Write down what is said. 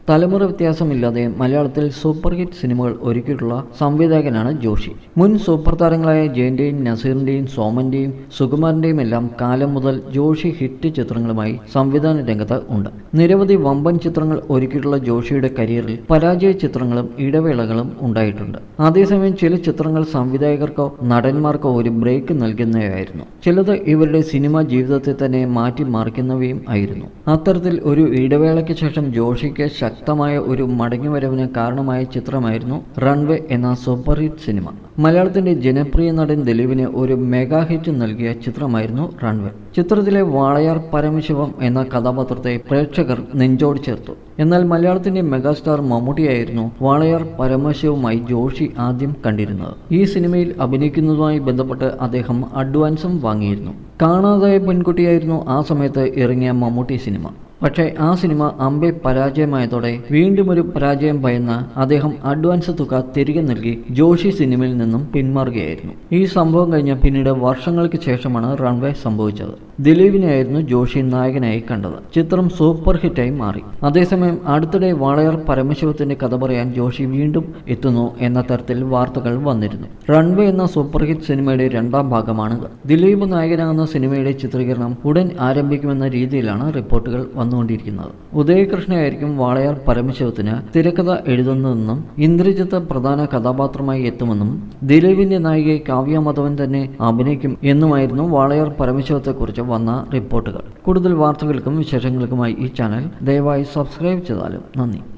തലമുറ വ്യത്യാസമില്ലാതെ മലയാളത്തിൽ സൂപ്പർ ഹിറ്റ് സിനിമകൾ ഒരുക്കിയിട്ടുള്ള സംവിധായകനാണ് ജോഷി മുൻ സൂപ്പർ താരങ്ങളായ ജയന്റെയും നസീറിന്റെയും സോമന്റെയും സുകുമാരന്റെയും എല്ലാം കാലം മുതൽ ജോഷി ഹിറ്റ് ചിത്രങ്ങളുമായി സംവിധാന രംഗത്ത് ഉണ്ട് നിരവധി വമ്പൻ ചിത്രങ്ങൾ ഒരുക്കിയിട്ടുള്ള ജോഷിയുടെ കരിയറിൽ പരാജയ ചിത്രങ്ങളും ഇടവേളകളും ഉണ്ടായിട്ടുണ്ട് അതേസമയം ചില ചിത്രങ്ങൾ സംവിധായകർക്കോ നടന്മാർക്കോ ഒരു ബ്രേക്ക് നൽകുന്നവയായിരുന്നു ചിലത് ഇവരുടെ സിനിമാ ജീവിതത്തെ തന്നെ മാറ്റിമറിക്കുന്നവയും ആയിരുന്നു അത്തരത്തിൽ ഒരു ഇടവേളയ്ക്ക് ശേഷം ജോഷിക്ക് ശക്തമായ ഒരു മടങ്ങിവരവിന് കാരണമായ ചിത്രമായിരുന്നു റൺവേ എന്ന സൂപ്പർ ഹിറ്റ് സിനിമ മലയാളത്തിന്റെ ജനപ്രിയ നടൻ ദിലീപിന് ഒരു മെഗാ ഹിറ്റ് നൽകിയ ചിത്രമായിരുന്നു റൺവേ ചിത്രത്തിലെ വാളയാർ പരമശിവം എന്ന കഥാപാത്രത്തെ പ്രേക്ഷകർ നെഞ്ചോട് ചേർത്തു എന്നാൽ മലയാളത്തിന്റെ മെഗാസ്റ്റാർ മമ്മൂട്ടിയായിരുന്നു വാളയാർ പരമശിവവുമായി ജോഷി ആദ്യം കണ്ടിരുന്നത് ഈ സിനിമയിൽ അഭിനയിക്കുന്നതുമായി ബന്ധപ്പെട്ട് അദ്ദേഹം അഡ്വാൻസും വാങ്ങിയിരുന്നു കാണാതായ പെൺകുട്ടിയായിരുന്നു ആ സമയത്ത് ഇറങ്ങിയ മമ്മൂട്ടി സിനിമ പക്ഷേ ആ സിനിമ അമ്പെ പരാജയമായതോടെ വീണ്ടും ഒരു പരാജയം ഭയന്ന അദ്ദേഹം അഡ്വാൻസ് തുക തിരികെ നൽകി ജോഷി സിനിമയിൽ നിന്നും പിന്മാറുകയായിരുന്നു ഈ സംഭവം കഴിഞ്ഞ പിന്നീട് വർഷങ്ങൾക്ക് ശേഷമാണ് റൺവേ സംഭവിച്ചത് ദിലീപിനെയായിരുന്നു ജോഷി നായകനായി കണ്ടത് ചിത്രം സൂപ്പർ ഹിറ്റായി മാറി അതേസമയം അടുത്തിടെ വാളയാർ പരമശിവത്തിന്റെ കഥ പറയാൻ ജോഷി വീണ്ടും എത്തുന്നു എന്ന തരത്തിൽ വാർത്തകൾ വന്നിരുന്നു റൺവേ എന്ന സൂപ്പർ ഹിറ്റ് സിനിമയുടെ രണ്ടാം ഭാഗമാണിത് ദിലീപ് നായകനാകുന്ന സിനിമയുടെ ചിത്രീകരണം ഉടൻ ആരംഭിക്കുമെന്ന രീതിയിലാണ് റിപ്പോർട്ടുകൾ വന്നുകൊണ്ടിരിക്കുന്നത് ഉദയകൃഷ്ണയായിരിക്കും വാളയാർ പരമശിവത്തിന് തിരക്കഥ എഴുതുന്നതെന്നും ഇന്ദ്രജിത്ത് പ്രധാന കഥാപാത്രമായി എത്തുമെന്നും ദിലീപിന്റെ നായികയെ കാവ്യ മാധവൻ തന്നെ അഭിനയിക്കും എന്നുമായിരുന്നു വാളയാർ പരമശിവത്തെക്കുറിച്ച് വന്ന റിപ്പോർട്ടുകൾ കൂടുതൽ വാർത്തകൾക്കും വിശേഷങ്ങൾക്കുമായി ഈ ചാനൽ ദയവായി സബ്സ്ക്രൈബ് ചെയ്താലും നന്ദി